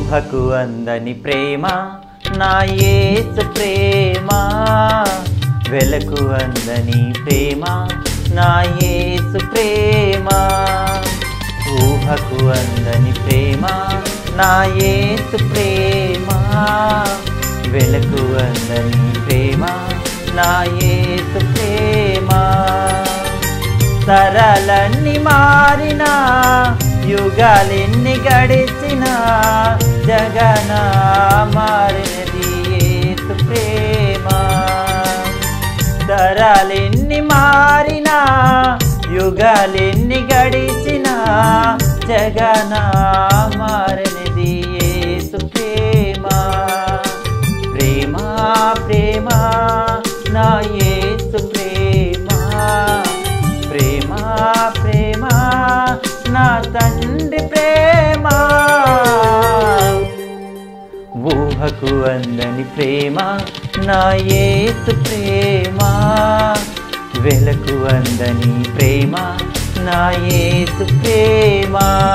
ఊహకు అందని ప్రేమ నా యేసు ప్రేమ వెలకు అందని ప్రేమ నా యేసు ప్రేమ ఊహకు అందని ప్రేమ నా యేసు ప్రేమ వెలకు అందని ప్రేమ నా యేసు ప్రేమ తరాలన్నీ మారినా యుగాలెన్ని గడిచినా జగన మారినది యేసు ప్రేమ తరాలెన్ని మారినా యుగాలెన్ని గడిచినా జగన మారినది యేసు ప్రేమ ప్రేమ ప్రేమ నా యేసు ప్రేమ ప్రేమ ప్రేమ నా తండ్రి ప్రేమ ఊహకు అందని ప్రేమ నా యేసు ప్రేమ వెలకు అందని ప్రేమ నా యేసు ప్రేమ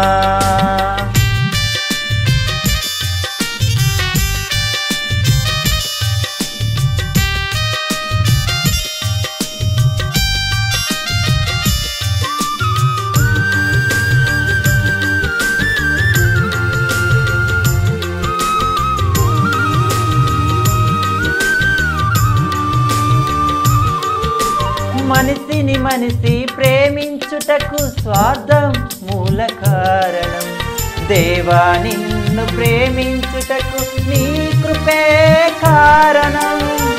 మనిషిని మనిషి ప్రేమించుటకు స్వార్థం మూల కారణం దేవా నిన్ను ప్రేమించుటకు నీ కృపే కారణం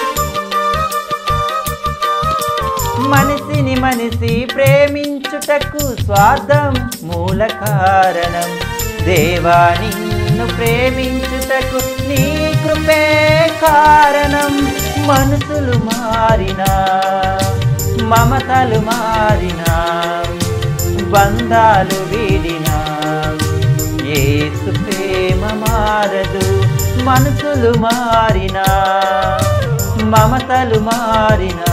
మనిషిని మనిషి ప్రేమించుటకు స్వార్థం మూల కారణం దేవా నిన్ను ప్రేమించుటకు నీ కృపే కారణం మనసులు మారినా మమతలు మారినా బంధాలు వీడినా ఏసు ప్రేమ మారదు మనసులు మారినా మమతలు మారినా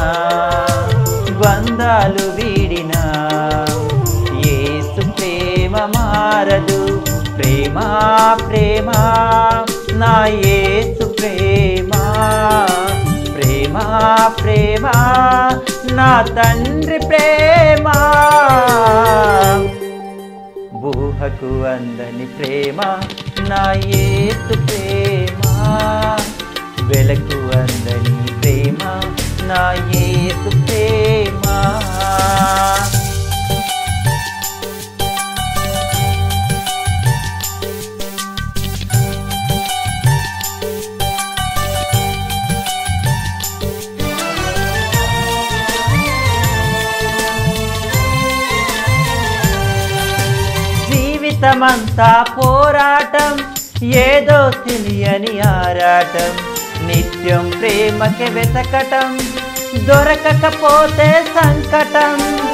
బంధాలు వీడినా ఏసు ప్రేమ మారదు ప్రేమ ప్రేమ నా ఏసు ప్రేమ ప్రేమ ప్రేమ నా తండ్రి ప్రేమ ఊహకు అందని ప్రేమ నా ఏసు ప్రేమ వెలకు అందని ప్రేమ నా ఏసు ప్రేమ జీవితమంతా పోరాటం ఏదో తెలియని ఆరాటం నిత్యం ప్రేమకి వెతకటం దొరకకపోతే సంకటం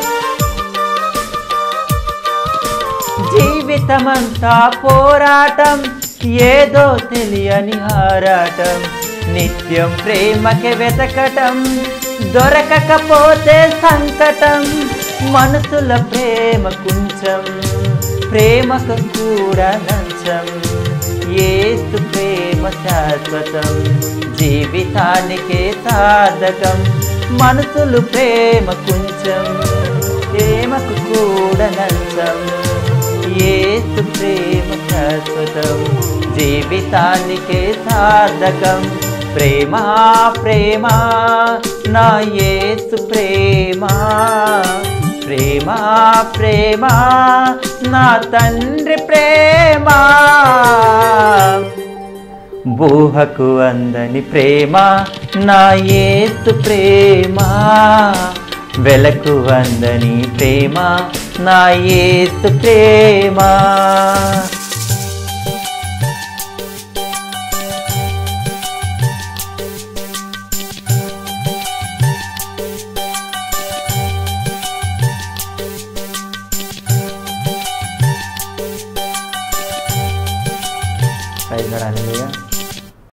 జీవితమంతా పోరాటం ఏదో తెలియని ఆరాటం నిత్యం ప్రేమకి వెతకటం దొరకకపోతే సంకటం మనసుల ప్రేమ కొంచెం ప్రేమకు కూడా లంచం ఏసు ప్రేమ శాశ్వతం జీవితానికే సాధకం మనసులు ప్రేమ కొంచెం ప్రేమకు కూడా లంచం ఏసు ప్రేమ శాశ్వతం జీవితానికే సాధకం ప్రేమ ప్రేమ నా యేసు ప్రేమ ప్రేమ ప్రేమ నా తండ్రి ప్రేమ ఊహకు అందని ప్రేమ నా యేసు ప్రేమ వెలకు అందని ప్రేమ నా యేసు ప్రేమ ప్రైజ్ లార్డ్, హల్లెలూయా